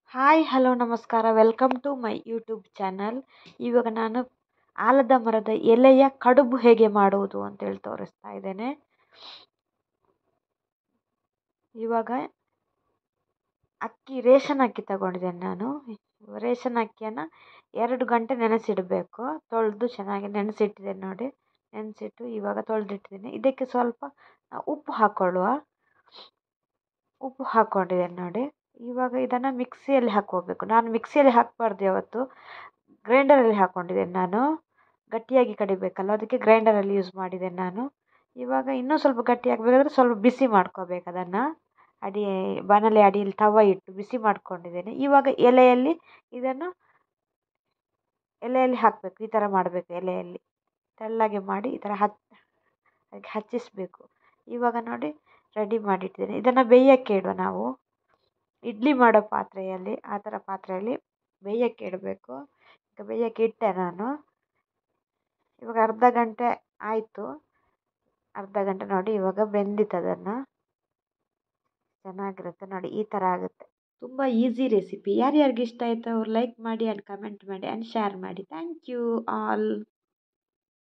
hi hello ನಮಸ್ಕಾರ welcome to my YouTube channel ಇವಾಗ ನಾನು ಆಲದ ಮರದ ಎಲೆಯ ಕಡುಬು ಹೇಗೆ ಮಾಡುವುದು ಅಂತೇಳಿ ತೋರಿಸ್ತಾ ಇದ್ದೇನೆ ಇವಾಗ ಅಕ್ಕಿ ರೇಷನ್ ಅಕ್ಕಿ ತಗೊಂಡಿದ್ದೇನೆ ನಾನು ರೇಷನ್ ಅಕ್ಕಿಯನ್ನು ಎರಡು ಗಂಟೆ ನೆನೆಸಿಡಬೇಕು ತೊಳೆದು ಚೆನ್ನಾಗಿ ನೆನೆಸಿಟ್ಟಿದ್ದೇನೆ ನೋಡಿ ನೆನೆಸಿಟ್ಟು ಇವಾಗ ತೊಳೆದಿಟ್ಟಿದ್ದೀನಿ ಇದಕ್ಕೆ ಸ್ವಲ್ಪ ಉಪ್ಪು ಹಾಕ್ಕೊಳ್ಳುವ ಉಪ್ಪು ಹಾಕ್ಕೊಂಡಿದ್ದೇನೆ ನೋಡಿ ಇವಾಗ ಇದನ್ನು ಮಿಕ್ಸಿಯಲ್ಲಿ ಹಾಕ್ಕೋಬೇಕು ನಾನು ಮಿಕ್ಸಿಯಲ್ಲಿ ಹಾಕಬಾರ್ದು ಯಾವತ್ತು ಗ್ರೈಂಡರಲ್ಲಿ ಹಾಕ್ಕೊಂಡಿದ್ದೇನೆ ನಾನು ಗಟ್ಟಿಯಾಗಿ ಕಡಿಬೇಕಲ್ಲ ಅದಕ್ಕೆ ಗ್ರೈಂಡರಲ್ಲಿ ಯೂಸ್ ಮಾಡಿದ್ದೇನೆ ನಾನು ಇವಾಗ ಇನ್ನೂ ಸ್ವಲ್ಪ ಗಟ್ಟಿ ಆಗಬೇಕಾದ್ರೆ ಸ್ವಲ್ಪ ಬಿಸಿ ಮಾಡ್ಕೋಬೇಕು ಅದನ್ನು ಅಡಿ ಬಾಣಲೆ ಅಡಿಯಲ್ಲಿ ತವ ಇಟ್ಟು ಬಿಸಿ ಮಾಡ್ಕೊಂಡಿದ್ದೇನೆ ಇವಾಗ ಎಲೆಯಲ್ಲಿ ಇದನ್ನು ಎಲೆಯಲ್ಲಿ ಹಾಕಬೇಕು ಈ ಥರ ಮಾಡಬೇಕು ಎಲೆಯಲ್ಲಿ ತೆಳ್ಳಗೆ ಮಾಡಿ ಈ ಥರ ಹಚ್ಚ ಹಚ್ಚಿಸಬೇಕು ಇವಾಗ ನೋಡಿ ರೆಡಿ ಮಾಡಿಟ್ಟಿದ್ದೇನೆ ಇದನ್ನು ಬೇಯೋಕ್ಕೆ ಇಡುವ ನಾವು ಇಡ್ಲಿ ಮಾಡೋ ಪಾತ್ರೆಯಲ್ಲಿ ಆ ಥರ ಪಾತ್ರೆಯಲ್ಲಿ ಬೇಯೋಕ್ಕೆ ಇಡಬೇಕು ಈಗ ಬೇಯೋಕ್ಕೆ ಇಟ್ಟೆ ನಾನು ಇವಾಗ ಅರ್ಧ ಗಂಟೆ ಆಯಿತು ಅರ್ಧ ಗಂಟೆ ನೋಡಿ ಇವಾಗ ಬೆಂದಿತ್ತು ಅದನ್ನು ಚೆನ್ನಾಗಿರುತ್ತೆ ನೋಡಿ ಈ ಥರ ಆಗುತ್ತೆ ತುಂಬ ಈಸಿ ರೆಸಿಪಿ ಯಾರ್ಯಾರಿಗೆ ಇಷ್ಟ ಆಯಿತು ಅವ್ರು ಲೈಕ್ ಮಾಡಿ ಆ್ಯಂಡ್ ಕಮೆಂಟ್ ಮಾಡಿ ಆ್ಯಂಡ್ ಶೇರ್ ಮಾಡಿ ಥ್ಯಾಂಕ್ ಯು ಆಲ್